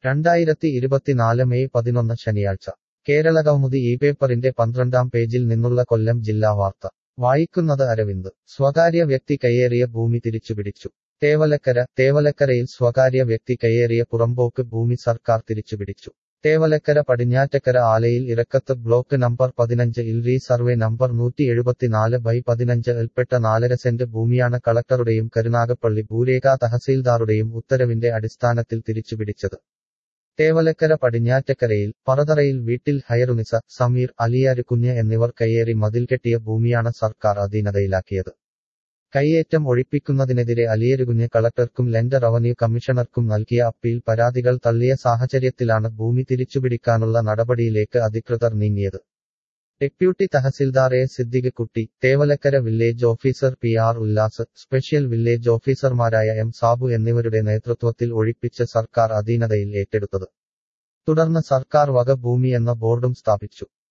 രണ്ടായിരത്തി ഇരുപത്തിനാല് മെയ് പതിനൊന്ന് ശനിയാഴ്ച കേരള കൗമുദി ഈ പേപ്പറിന്റെ പന്ത്രണ്ടാം പേജിൽ നിന്നുള്ള കൊല്ലം ജില്ലാ വാർത്ത വായിക്കുന്നത് അരവിന്ദ് സ്വകാര്യ വ്യക്തി കയ്യേറിയ ഭൂമി തിരിച്ചുപിടിച്ചു തേവലക്കര തേവലക്കരയിൽ സ്വകാര്യ വ്യക്തി കയ്യേറിയ പുറമ്പോക്ക് ഭൂമി സർക്കാർ തിരിച്ചുപിടിച്ചു തേവലക്കര പടിഞ്ഞാറ്റക്കര ആലയിൽ ഇറക്കത്ത് ബ്ലോക്ക് നമ്പർ പതിനഞ്ച് ഇൽ റീ സർവേ നമ്പർ നൂറ്റി എഴുപത്തിനാല് ബൈ പതിനഞ്ച് ഇൽപ്പെട്ട നാലര സെന്റ് ഭൂമിയാണ് കളക്ടറുടെയും കരുനാഗപ്പള്ളി ഭൂരേഖ തഹസീൽദാറുടെയും ഉത്തരവിന്റെ അടിസ്ഥാനത്തിൽ തിരിച്ചുപിടിച്ചത് തേവലക്കര പടിഞ്ഞാറ്റക്കരയിൽ പറതറയിൽ വീട്ടിൽ ഹയറുനിസ സമീർ അലിയാരുകുഞ്ഞ് എന്നിവർ കയ്യേറി മതിൽകെട്ടിയ ഭൂമിയാണ് സർക്കാർ അധീനതയിലാക്കിയത് കയ്യേറ്റം ഒഴിപ്പിക്കുന്നതിനെതിരെ അലിയരുകുഞ്ഞ് കളക്ടർക്കും ലെൻഡ് റവന്യൂ കമ്മീഷണർക്കും നൽകിയ അപ്പീൽ പരാതികൾ തള്ളിയ സാഹചര്യത്തിലാണ് ഭൂമി തിരിച്ചുപിടിക്കാനുള്ള നടപടിയിലേക്ക് അധികൃതർ നീങ്ങിയത് deputy tahsildar A Siddique Kutty Thevalakkara village officer P R Ullas special village ഓഫീസർമാരായ എം സാബു എന്നിവരുടെ നേതൃത്വത്തിൽ ഒഴിപ്പിച്ച് സർക്കാർ അധീനതയിൽ ഏറ്റെടുത്തത് തുടർന്ന് സർക്കാർ വക ഭൂമി എന്ന ബോർഡും സ്ഥാപിച്ചു